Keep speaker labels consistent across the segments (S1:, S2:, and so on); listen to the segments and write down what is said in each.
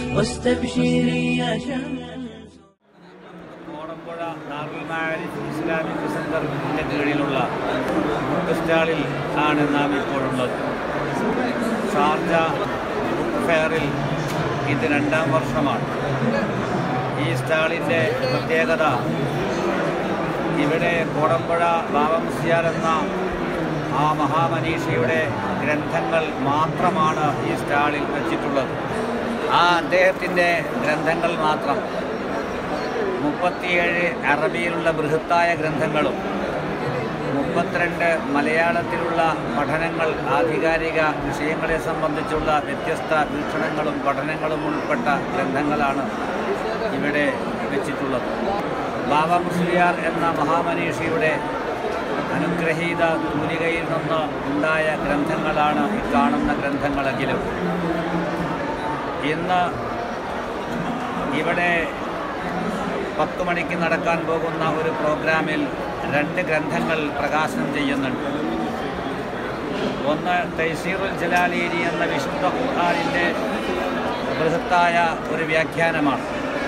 S1: واستبشري يا شمس
S2: കോടമ്പുഴ ദാറുൽ മാരിഫ് Islamic സെന്ററിന്റെ കീഴിലുള്ള book സ്റ്റാളിൽ ആണ് നാം ഇപ്പോഴുള്ളത് ഷാർജ ബുക്ക് ഫെയറിൽ ഇത് രണ്ടാം വർഷമാണ് ഈ സ്റ്റാളിൻ്റെ പ്രത്യേകത ഇവിടെ കോടമ്പുഴ ബാബമുസിയാർ എന്ന ആ മഹാമനീഷിയുടെ ഗ്രന്ഥങ്ങൾ മാത്രമാണ് ഈ സ്റ്റാളിൽ വെച്ചിട്ടുള്ളത് ആ അദ്ദേഹത്തിൻ്റെ ഗ്രന്ഥങ്ങൾ മാത്രം മുപ്പത്തിയേഴ് അറബിയിലുള്ള ബൃഹത്തായ ഗ്രന്ഥങ്ങളും മുപ്പത്തിരണ്ട് മലയാളത്തിലുള്ള പഠനങ്ങൾ ആധികാരിക വിഷയങ്ങളെ സംബന്ധിച്ചുള്ള വ്യത്യസ്ത വീക്ഷണങ്ങളും പഠനങ്ങളും ഉൾപ്പെട്ട ഗ്രന്ഥങ്ങളാണ് ഇവിടെ വെച്ചിട്ടുള്ളത് ബാബ മുസ്ലിയാർ എന്ന മഹാമനീഷിയുടെ അനുഗ്രഹീത തൂലികയിൽ നിന്ന് ഉണ്ടായ ഗ്രന്ഥങ്ങളാണ് ഈ കാണുന്ന ഗ്രന്ഥങ്ങളെങ്കിലും ഇന്ന് ഇവിടെ പത്ത് മണിക്ക് നടക്കാൻ പോകുന്ന ഒരു പ്രോഗ്രാമിൽ രണ്ട് ഗ്രന്ഥങ്ങൾ പ്രകാശനം ചെയ്യുന്നുണ്ട് ഒന്ന് തൈസീറുൽ ജലാലീരി എന്ന വിശുദ്ധ ഖുർആാനിൻ്റെ ബൃഹത്തായ ഒരു വ്യാഖ്യാനമാണ്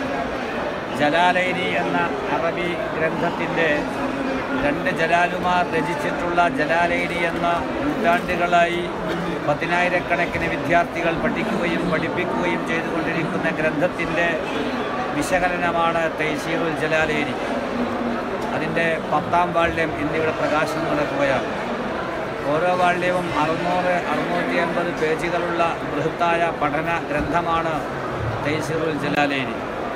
S2: ജലാലൈനി എന്ന അറബി ഗ്രന്ഥത്തിൻ്റെ രണ്ട് ജലാലുമാർ രചിച്ചിട്ടുള്ള ജലാലൈനി എന്ന നൂറ്റാണ്ടുകളായി പതിനായിരക്കണക്കിന് വിദ്യാർത്ഥികൾ പഠിക്കുകയും പഠിപ്പിക്കുകയും ചെയ്തുകൊണ്ടിരിക്കുന്ന ഗ്രന്ഥത്തിൻ്റെ വിശകലനമാണ് തൈസീറുൽ ജലാലേരി അതിൻ്റെ പത്താം വാള്യം ഇന്നിവിടെ പ്രകാശനം നടക്കുകയാണ് ഓരോ വാള്യവും അറുന്നൂറ് അറുന്നൂറ്റി അൻപത് പേജുകളുള്ള ബൃഹത്തായ പഠന ഗ്രന്ഥമാണ് തൈസീറുൽ ജലാലേരി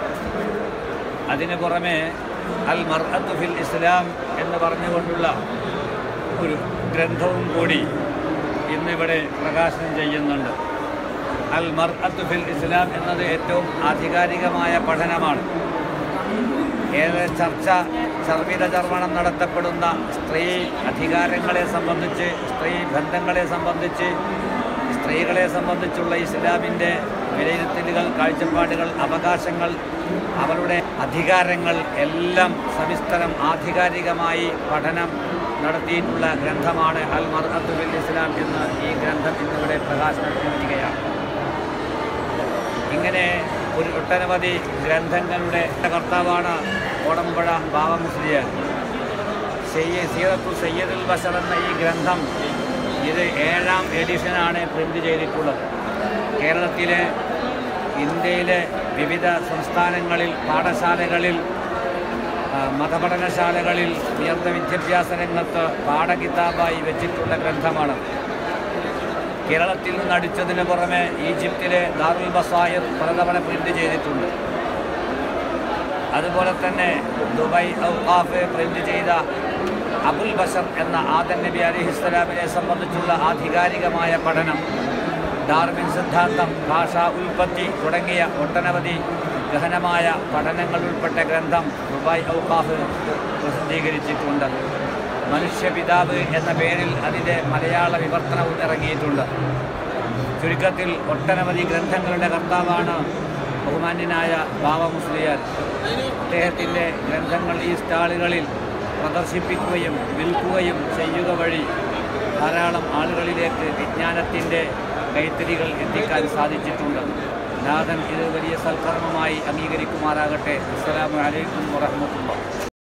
S2: അതിന് പുറമെ അൽ മർഅത്ത് ഫിൽ ഇസ്ലാം എന്ന് പറഞ്ഞുകൊണ്ടുള്ള ഒരു ഗ്രന്ഥവും കൂടി ഇന്നിവിടെ പ്രകാശനം ചെയ്യുന്നുണ്ട് അൽ മർഅത്ത് ഫിൽ ഇസ്ലാം എന്നത് ഏറ്റവും ആധികാരികമായ പഠനമാണ് ഏറെ ചർച്ച ചർവിത ചർവണം നടത്തപ്പെടുന്ന സ്ത്രീ അധികാരങ്ങളെ സംബന്ധിച്ച് സ്ത്രീ ബന്ധങ്ങളെ സംബന്ധിച്ച് സ്ത്രീകളെ സംബന്ധിച്ചുള്ള ഇസ്ലാമിൻ്റെ വിലയിരുത്തലുകൾ കാഴ്ചപ്പാടുകൾ അവകാശങ്ങൾ അവരുടെ അധികാരങ്ങൾ എല്ലാം സവിസ്തരം ആധികാരികമായി പഠനം നടത്തിയിട്ടുള്ള ഗ്രന്ഥമാണ് അൽ മർഅത്ത് ഫിൽ ഇസ്ലാം എന്ന് ഈ ഗ്രന്ഥം ഇന്നിവിടെ പ്രകാശനത്തിന് വരികയാണ് ഇങ്ങനെ ഒരു ഒട്ടനവധി ഗ്രന്ഥങ്ങളുടെ കർത്താവാണ് കോടമ്പുഴ ബാബ മുസ്ലിയാർ സയ്യ സീറത്തു സയ്യദുൽ ബഷർ എന്ന ഈ ഗ്രന്ഥം ഇത് ഏഴാം എഡിഷനാണ് പ്രിന്റ് ചെയ്തിട്ടുള്ളത് കേരളത്തിലെ ഇന്ത്യയിലെ വിവിധ സംസ്ഥാനങ്ങളിൽ പാഠശാലകളിൽ ആ, മതപഠനശാലകളിൽ ഉയർന്ന വിദ്യാഭ്യാസ രംഗത്ത് പാഠകിതാബായി വെച്ചിട്ടുള്ള ഗ്രന്ഥമാണ് കേരളത്തിൽ നിന്ന് അടിച്ചതിന് പുറമെ ഈജിപ്തിലെ ദാറുൽ ബസായർ പലതവണ പ്രിന്റ് ചെയ്തിട്ടുണ്ട് അതുപോലെ തന്നെ ദുബായ് ഔഖാഫ് പ്രിന്റ് ചെയ്ത അബുൽ ബഷർ എന്ന ആദൻ നബി അലിഹിസ്സലാമിനെ സംബന്ധിച്ചുള്ള ആധികാരികമായ പഠനം ഡാർവിൻ സിദ്ധാന്തം ഭാഷാ ഉൽപ്പത്തി തുടങ്ങിയ ഒട്ടനവധി ഗഹനമായ പഠനങ്ങൾ ഉൾപ്പെട്ട ഗ്രന്ഥം ദുബായ് ഔഖാഫ് പ്രസിദ്ധീകരിച്ചിട്ടുണ്ട് മനുഷ്യപിതാവ് എന്ന പേരിൽ അതിൻ്റെ മലയാള വിവർത്തനവും ഇറങ്ങിയിട്ടുണ്ട് ചുരുക്കത്തിൽ ഒട്ടനവധി ഗ്രന്ഥങ്ങളുടെ കർത്താവാണ് ബഹുമാന്യനായ ബാബ മുസ്ലിയാർ അദ്ദേഹത്തിൻ്റെ ഗ്രന്ഥങ്ങൾ ഈ സ്റ്റാളുകളിൽ പ്രദർശിപ്പിക്കുകയും വിൽക്കുകയും ചെയ്യുക വഴി ധാരാളം ആളുകളിലേക്ക് വിജ്ഞാനത്തിൻ്റെ കൈത്തരികൾ എത്തിക്കാൻ സാധിച്ചിട്ടുണ്ട് നാഥൻ ഇത് വലിയ സൽക്കർമ്മമായി അംഗീകരിക്കുമാറാകട്ടെ അസ്സലാമു അലൈക്കും വറഹ്മത്തുള്ളാഹി